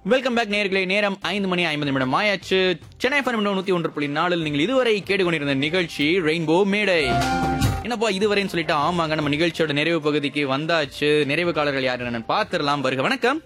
Welcome back நேர்களே நேரம் ஐந்து மணி ஐம்பது நிமிடம் ஆயாச்சு சென்னை FM நூத்தி ஒன்று புள்ளி நாலில் நீங்கள் இதுவரை கேட்டுக்கொண்டிருந்த நிகழ்ச்சி ரெயின்போ மேடை என்னப்பா இதுவரைன்னு சொல்லிட்டு ஆமாங்க நம்ம நிகழ்ச்சியோட நிறைவு பகுதிக்கு வந்தாச்சு நிறைவு காலர்கள் யாரு என்னன்னு பாத்துரலாம் வருக வணக்கம்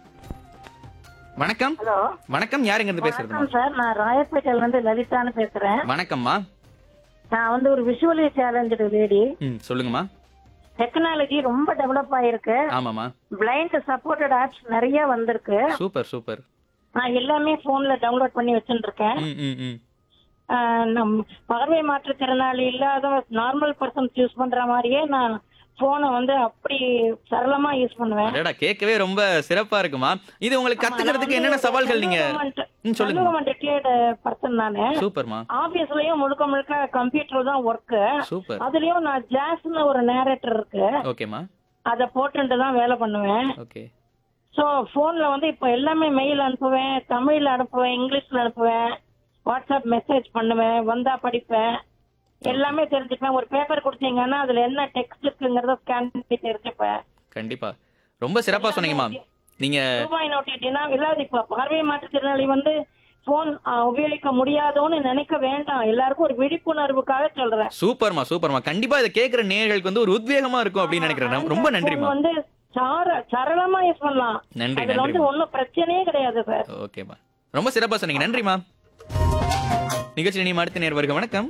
வணக்கம் ஹலோ வணக்கம் யாருங்க இருந்து பேசுறதுமா வணக்கம் சார் நான் ராயப்பேட்டையில இருந்து லலிதான்னு பேசுறேன் வணக்கம்மா நான் வந்து ஒரு விஷுவலி சேலஞ்சு லேடி ம் சொல்லுங்கம்மா டெக்னாலஜி ரொம்ப டெவலப் ஆயிருக்கு ஆமாமா பிளைண்ட் சப்போர்ட்டட் ஆப்ஸ் நிறைய வந்திருக்கு சூப்பர் சூப்பர் நான் எல்லாமே போன்ல டவுன்லோட் பண்ணி வச்சுட்டு இருக்கேன் ம் ம் ம் ஆஹ் நம் பார்வை மாற்றுத்திறனாளி இல்லாத நார்மல் பர்சன்ஸ் யூஸ் பண்ற மாதிரியே நான் போனை வந்து அப்படி சரளமா யூஸ் பண்ணுவேன் அடடா கேட்கவே ரொம்ப சிறப்பா இருக்குமா இது உங்களுக்கு கத்துக்கிறதுக்கு என்னென்ன சவால்கள் நீங்க ம், சொல்லுங்க ரிட்டையர்டு பர்சன் நானு சூப்பர்மா ஆபீஸ்லயும் முழுக்க முழுக்க கம்ப்யூட்டர் தான் ஒர்க் சூப்பர் அதுலயும் நான் ஜாஸ்னு ஒரு நேரேட்டர் இருக்கு ஓகேமா அத போட்டுட்டு தான் வேலை பண்ணுவேன் ஓகே சோ போன்ல வந்து இப்ப எல்லாமே மெயில் அனுப்புவேன் தமிழ்ல அனுப்புவேன் இங்கிலீஷ்ல அனுப்புவேன் வாட்ஸ்அப் மெசேஜ் பண்ணுவேன் வந்தா படிப்பேன் எல்லாமே தெரிஞ்சுப்பேன் ஒரு பேப்பர் கொடுத்தீங்கன்னா அதுல என்ன டெக்ஸ்ட் இருக்குங்கிறத ஸ்கேன் பண்ணி தெரிஞ்சுப்பேன் கண்டிப்பா ரொம்ப சிறப்பா சொன்னீங்கம்மா நீங்க ரூபாய் நோட்டினா இல்லாத இப்ப பார்வை மாற்றுத்திறனாளி வந்து போன் உபயோகிக்க முடியாதோன்னு நினைக்க வேண்டாம் எல்லாருக்கும் ஒரு விழிப்புணர்வுக்காக சொல்றேன் சூப்பர்மா சூப்பர்மா கண்டிப்பா இதை கேக்குற நேயர்களுக்கு வந்து ஒரு உத்வேகமா இருக்கும் அப்படின்னு நினைக்கிறேன் ரொம்ப நன்றிமா phone வந்து சார சரளமா யூஸ் பண்ணலாம் நன்றி அதுல வந்து நன்றிமா ஒண்ணும் பிரச்சனையே கிடையாது சார் ஓகேமா ரொம்ப சிறப்பா சொன்னீங்க நன்றிமா நிகழ்ச்சி நீ அடுத்த நேர் வருக வணக்கம்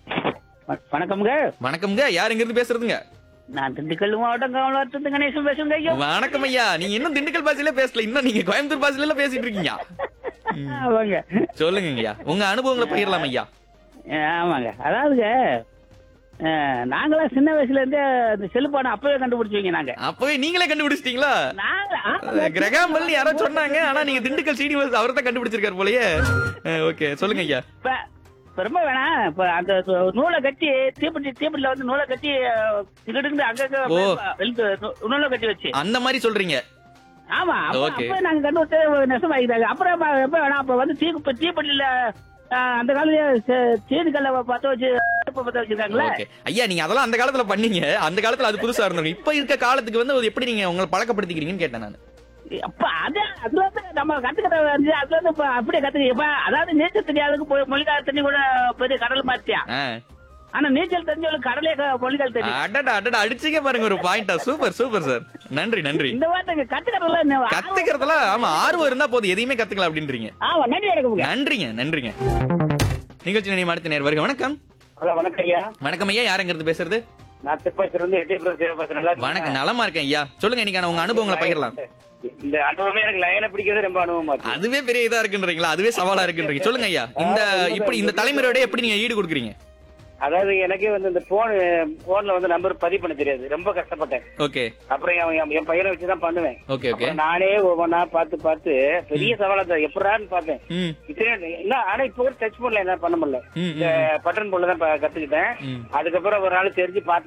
வ- வணக்கம்ங்க வணக்கம்ங்க யார் இங்க இருந்து பேசுறதுங்க நான் திண்டுக்கல் மாவட்டம் காமலாத்து கணேசன் பேசுங்க ஐயா வணக்கம் ஐயா நீங்க இன்னும் திண்டுக்கல் பாஷையில பேசல இன்னும் நீங்க கோயம்புத்தூர் பாஷையில பேசிட்டு இருக்கீங்க ஆமாங்க சொல்லுங்க ஐயா உங்க அனுபவங்களை பகிரலாம் ஐயா ஆமாங்க அதாவதுங்க அஹ், நாங்களாம் சின்ன வயசுல இருந்தே இந்த செல்லுபாடம் அப்பவே கண்டுபிடிச்சவங்க நாங்க அப்பவே நீங்களே கண்டுபிடிச்சிட்டீங்களா நாங்க ஆமாங்க. கிரகாம்பல் யாரோ சொன்னாங்க ஆனா நீங்க திண்டுக்கல் சீனிவாஸ் அவர் தான் கண்டுபிடிச்சிருக்காரு போலயே ஓகே சொல்லுங்க ஐயா இப்ப இப்ப ரொம்ப வேணாம் இப்ப அந்த து- நூலை கட்டி தீப்பெட்டி தீப்பெட்டில வந்து நூலை கட்டி அஹ், இங்கிட்டு அங்க ஓ. நூலை கட்டி வச்சு அந்த மாதிரி சொல்றீங்க ஆமா அப்ப- Okay. அப்ப நாங்க கண்டுபிடிச்சு நெசமாக்கிட்டாங்க அப்புறம் அப்ப- எப்ப வேணாம் அப்ப வந்து தீ இப்ப தீப்பெட்டில அஹ், அந்த காலத்துல சீனிக்கல்ல பத்த வச்சு அடுப்பு பத்த வச்சிருக்காங்களே ஓகே ஐயா நீங்க அதெல்லாம் அந்த காலத்துல பண்ணீங்க அந்த காலத்துல அது புதுசா இருந்தவங்க இப்ப இருக்க காலத்துக்கு வந்து அது எப்படி நீங்க உங்களை பழக்கப்படுத்திக்கிறீங்கன்னு கேட்டேன் நான் அப்ப அது அதுல இருந்து நம்ம கத்துக்கிற வந்து அதுல இருந்து இப்ப அப்படியே கத்துக்க இப்ப அதாவது நீச்சல் தெரியாததுக்கு போய் மொழிகால தண்ணி கூட பெரிய கடல் மாத்தியா ஆனா நீச்சல் தெரிஞ்சவங்களுக்கு கடலே க- மொழிகால் தெரியும் அடடா அடடா அடிச்சீங்க பாருங்க ஒரு பாயிண்டா சூப்பர் சூப்பர் சார் நன்றி நன்றி இந்த வார்த்தை கத்துக்கிறதுல என்ன- கத்துக்கிறதுலாம் ஆமா ஆர்வம் இருந்தா போதும் எதையுமே கத்துக்கலாம் அப்படின்றீங்க ஆமா நன்றி வணக்கம்ங்க நன்றிங்க நன்றிங்க நிகழ்ச்சி நினைவு அடுத்த நேர் வருக வணக்கம் ஹலோ வணக்கம் ஐயா வணக்கம் ஐயா யாருங்கிறது பேசுறது நான் திருப்பதி இருந்து எட்டி பேசுறேன் நல்லா இருக்கீங்களா? வணக்கம் நலமா இருக்கேன் ஐயா சொல்லுங்க இன்னைக்கான உங்க அனுபவங்களை பகிரலாம் இந்த அனுபவமே எனக்கு லைனை பிடிக்கிறது ரொம்ப அனுபவமா இருக்கு அதுவே பெரிய இதா இருக்குன்றீங்களா அதுவே சவாலா இருக்குன்றீங்க சொல்லுங்க ஐயா இந்த இப்படி இந்த தலைமுறையோட எப்படி நீங்க ஈடு கொடுக்குறீங்க அதாவது எனக்கே வந்து இந்த போன் போன்ல வந்து நம்பர் பதிவு பண்ண தெரியாது ரொம்ப கஷ்டப்பட்டேன் ஓகே அப்புறம் என் என் என் பையனை வச்சுதான் பண்ணுவேன் ஓகே ஓகே அப்புறம் நானே ஒவ்வொன்னா பார்த்து பார்த்து பெரிய சவாலா தான் எப்படான்னு பார்த்தேன் ம் இத்தனை இல்ல ஆனா இப்ப கூட டச் போன்ல என்ன பண்ண முடியல ம், இந்த பட்டன் போன்ல தான் ப- கத்துக்கிட்டேன் ம் அதுக்கப்புறம் ஒரு நாள் தெரிஞ்சு பார்த்து